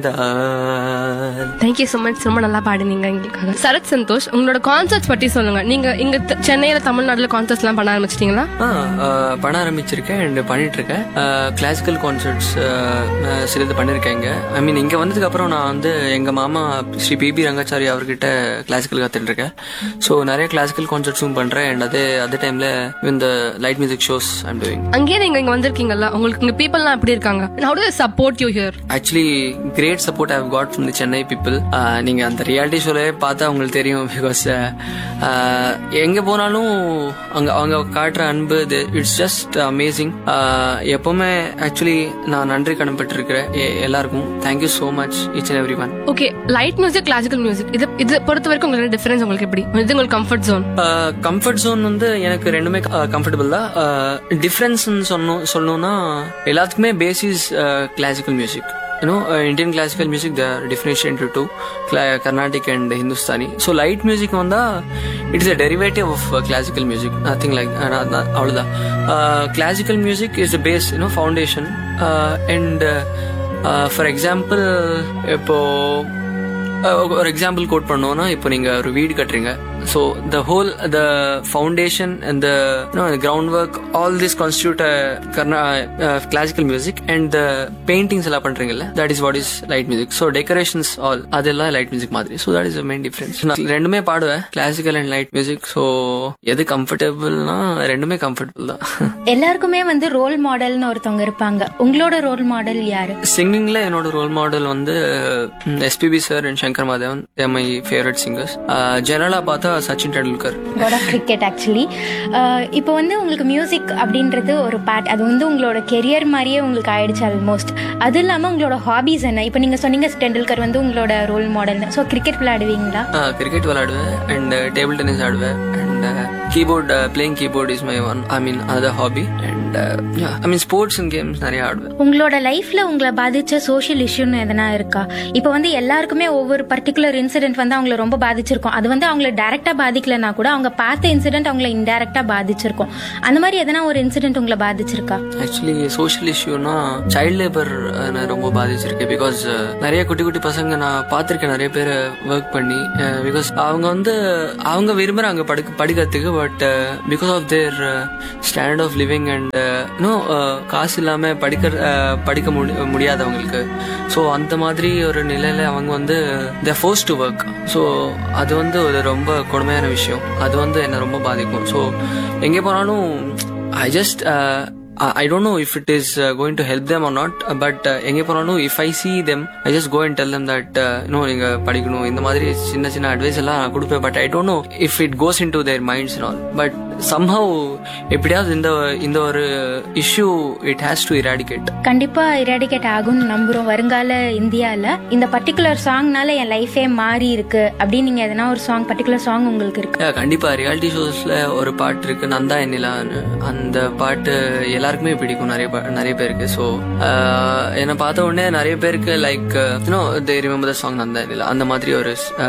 thank you so much ரொம்ப நல்லா பாடினீங்க எங்களுக்காக சரத் சந்தோஷ் உங்களோட கான்சர்ட்ஸ் பற்றி சொல்லுங்க நீங்க இங்க த- சென்னையில தமிழ்நாட்டுல கான்சர்ட்ஸ் எல்லாம் பண்ண ஆரம்பிச்சிட்டீங்களா ஆ ஆ, பண்ண ஆரம்பிச்சிருக்கேன் அண்ட் பண்ணிட்டு இருக்கேன் கிளாசிக்கல் கான்சர்ட்ஸ் சிலது பண்ணியிருக்கேங்க ஐ மீன் இங்க வந்ததுக்கு அப்புறம் நான் வந்து எங்க மாமா ஸ்ரீ பிபி ரங்காச்சாரி அவர்கிட்ட கிளாசிக்கல் கத்துட்டு இருக்கேன் ஸோ நிறைய கிளாசிக்கல் கான்சர்ட்ஸும் பண்றேன் அண்ட் அதே அதே டைம்ல இந்த light music shows I'm doing அங்கேயே நீங்க இங்க வந்திருக்கீங்கல்ல உங்களுக்கு இங்க பீப்புள்லாம் எப்படி இருக்காங்க how do they support you here actually great support how got from the Chennai people நீங்க அந்த ரியாலிட்டி ஷோலே பார்த்தா உங்களுக்கு தெரியும் பிகாஸ் எங்க போனாலும் அங்க அவங்க காட்டுற அன்பு இட்ஸ் ஜஸ்ட் அமேசிங் எப்பவுமே ஆக்சுவலி நான் நன்றி கடன்பட்டிருக்கிறேன் எ- எல்லாருக்கும் thank you so much each and every one okay light music classical music இது இது பொறுத்த வரைக்கும் உங்களுக்கு டிஃபரன்ஸ் உங்களுக்கு எப்படி இது உங்களுக்கு கம்ஃபர்ட் ஜோன் கம்ஃபர்ட் ஜோன் வந்து எனக்கு ரெண்டுமே கம்ஃபர்டபுள் தான் டிஃப்ரென்ஸ் சொல்லணும் சொல்லணும்னா எல்லாத்துக்குமே basis classical music you know Indian classical music the definition to two Carnatic and Hindustani so light music வந்தா it's a derivative of classical music nothing like அவ்வளோதான் classical music is the base you know foundation and for example இப்போ அஹ் ஒரு example code பண்ணோம்னா இப்போ நீங்க ஒரு வீடு கட்டுறீங்க so the whole the foundation and the ground work all this constitute கர்நா classical music and the paintings எல்லாம் பண்றீங்கல்ல that is what is light music so decorations all அதெல்லாம் லைட் மியூசிக் மாதிரி so that is main difference நான் ரெண்டுமே பாடுவேன் classical and light music so எது கம்ஃபர்டபுள்னா ரெண்டுமே கம்ஃபர்டபுள் தான் எல்லாருக்குமே வந்து ரோல் மாடல்னு ஒருத்தவங்க இருப்பாங்க உங்களோட ரோல் மாடல் யாரு சிங்கிங்ல என்னோட ரோல் மாடல் வந்து SPB sir and Shankar Madhavan my favourite singers ஜெனரலா பார்த்தா Sachin Tendulkar god of cricket actually இப்போ வந்து உங்களுக்கு மியூசிக் அப்படின்றது ஒரு பார்ட் அது வந்து உங்களோட கெரியர் மாதிரியே உங்களுக்கு ஆயிடுச்சு ஆல்மோஸ்ட் அது இல்லாமல் உங்களோட ஹாபிஸ் என்ன இப்போ நீங்கள் சொன்னீங்க டெண்டுல்கர் வந்து உங்களோட ரோல் மாடல் ஸோ கிரிக்கெட் விளையாடுவீங்களா கிரிக்கெட் விளையாடுவேன் அண்ட் டேபிள் டென்னிஸ் ஆடுவேன் and keyboard playing keyboard is my one I mean other hobby and I mean sports and games நிறைய ஆடுவேன் உங்களோட லைஃப்ல உங்களை பாதிச்ச சோஷியல் இஷ்யூன்னு எதனா இருக்கா இப்போ வந்து எல்லாருக்குமே ஒவ்வொரு பர்டிகுலர் இன்சிடென்ட் வந்து அவங்கள ரொம்ப பாதிச்சிருக்கும் அது வந்து அவங்கள டைரக்டா பாதிக்கலனா கூட அவங்க பார்த்த இன்சிடென்ட் அவங்கள இன்டைரக்டா பாதிச்சிருக்கும் அந்த மாதிரி எதனா ஒரு இன்சிடென்ட் உங்களை பாதிச்சிருக்கா ஆக்சுவலி சோஷியல் இஷ்யூனா சைல்ட் லேபர் ரொம்ப பாதிச்சிருக்கு பிகாஸ் நிறைய குட்டி குட்டி பசங்க நான் பார்த்திருக்கேன் நிறைய பேர் ஒர்க் பண்ணி பிகாஸ் அவங்க வந்து அவங்க விரும்புறாங்க படிக்க படிக்கிறதுக்கு but because of their standard of living and இன்னும் காசு இல்லாம படிக்க அஹ், படிக்க முடி- முடியாதவங்களுக்கு ஸோ அந்த மாதிரி ஒரு நிலையில அவங்க வந்து the force to work so அது வந்து ஒரு ரொம்ப கொடுமையான விஷயம் அது வந்து என்னை ரொம்ப பாதிக்கும் ஸோ எங்கே போனாலும் I just I don't know if it is going to help them or not but எங்கே போனாலும் if I see them I just go and tell them that இன்னும் நீங்க படிக்கணும் இந்த மாதிரி சின்ன சின்ன அட்வைஸ் எல்லாம் நான் கொடுப்பேன் but I don't know if it goes into their minds all but somehow எப்படியாவது இந்த இந்த ஒரு issue it has to eradicate கண்டிப்பா இராடிகேட் ஆகும்னு நம்புறோம் வருங்கால இந்தியால இந்த பர்டிகுலர் சாங்னால என் லைஃபே மாறி இருக்கு அப்படின்னு நீங்க எதனா ஒரு சாங் பர்டிகுலர் சாங் உங்களுக்கு இருக்கு Yeah, கண்டிப்பா ரியாலிட்டி ஷோஸ்ல ஒரு பாட்டு இருக்கு நந்தா எண்ணிலான்னு அந்த பாட்டு எல்லாருக்குமே பிடிக்கும் நிறைய பா- நிறைய பேருக்கு ஸோ என்னை பார்த்த உடனே நிறைய பேருக்கு like you know they remember the song நந்தா எண்ணிலா அந்த மாதிரி ஒரு